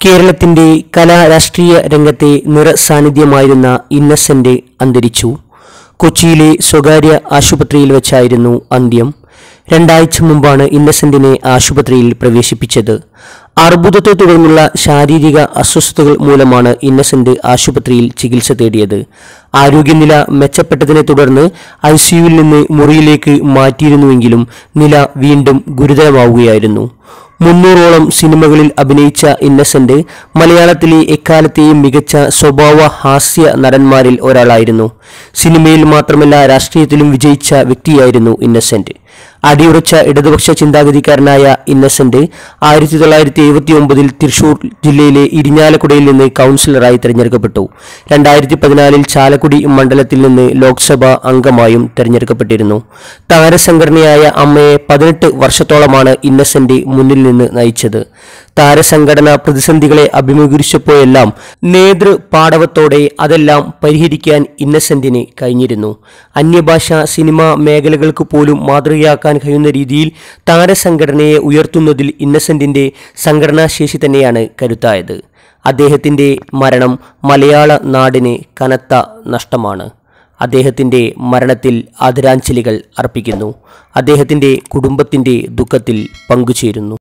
കേരളത്തിന്റെ കലാ രാഷ്ട്രീയ രംഗത്തെ നിറസാന്നിധ്യമായിരുന്ന ഇന്നസെന്റ് അന്തരിച്ചു കൊച്ചിയിലെ സ്വകാര്യ ആശുപത്രിയിൽ വെച്ചായിരുന്നു അന്ത്യം രണ്ടാഴ്ച മുമ്പാണ് ഇന്നസെന്റിനെ ആശുപത്രിയിൽ പ്രവേശിപ്പിച്ചത് അർബുദത്തെ തുടർന്നുള്ള ശാരീരിക അസ്വസ്ഥതകൾ മൂലമാണ് ഇന്നസെന്റ് ആശുപത്രിയിൽ ചികിത്സ തേടിയത് ആരോഗ്യനില മെച്ചപ്പെട്ടതിനെ തുടർന്ന് ഐ സിയുവിൽ നിന്ന് മുറിയിലേക്ക് മാറ്റിയിരുന്നുവെങ്കിലും നില വീണ്ടും ഗുരുതരമാവുകയായിരുന്നു മുന്നൂറോളം സിനിമകളിൽ അഭിനയിച്ച ഇന്നസെന്റ് മലയാളത്തിലെ എക്കാലത്തെയും മികച്ച സ്വഭാവ ഹാസ്യ നടന്മാരിൽ ഒരാളായിരുന്നു സിനിമയിൽ മാത്രമല്ല രാഷ്ട്രീയത്തിലും വിജയിച്ച വ്യക്തിയായിരുന്നു ഇന്നസെന്റ് അടിയുറച്ച ഇടതുപക്ഷ ചിന്താഗതിക്കാരനായ ഇന്നസെന്റ് ആയിരത്തി തൊള്ളായിരത്തി എഴുപത്തി ഒമ്പതിൽ തൃശൂർ ജില്ലയിലെ ഇരിഞ്ഞാലക്കുടയിൽ നിന്ന് കൗൺസിലറായി തിരഞ്ഞെടുക്കപ്പെട്ടു രണ്ടായിരത്തി പതിനാലിൽ ചാലക്കുടി മണ്ഡലത്തിൽ നിന്ന് ലോക്സഭാ അംഗമായും തിരഞ്ഞെടുക്കപ്പെട്ടിരുന്നു താരസംഘടനയായ അമ്മയെ പതിനെട്ട് വർഷത്തോളമാണ് ഇന്നസെന്റ് മുന്നിൽ നിന്ന് നയിച്ചത് താരസംഘടന പ്രതിസന്ധികളെ അഭിമുഖീകരിച്ചപ്പോഴെല്ലാം നേതൃ പാടവത്തോടെ അതെല്ലാം പരിഹരിക്കാൻ ഇന്നസെന്റിന് കഴിഞ്ഞിരുന്നു അന്യഭാഷ സിനിമാ മേഖലകൾക്ക് പോലും മാതൃകയാക്കാൻ കഴിയുന്ന രീതിയിൽ താരസംഘടനയെ ഉയർത്തുന്നതിൽ ഇന്നസെന്റിന്റെ സംഘടനാശേഷി തന്നെയാണ് കരുത്തായത് അദ്ദേഹത്തിന്റെ മരണം മലയാള നാടിന് കനത്ത നഷ്ടമാണ് അദ്ദേഹത്തിന്റെ മരണത്തിൽ ആദരാഞ്ജലികൾ അർപ്പിക്കുന്നു അദ്ദേഹത്തിന്റെ കുടുംബത്തിന്റെ ദുഃഖത്തിൽ പങ്കുചേരുന്നു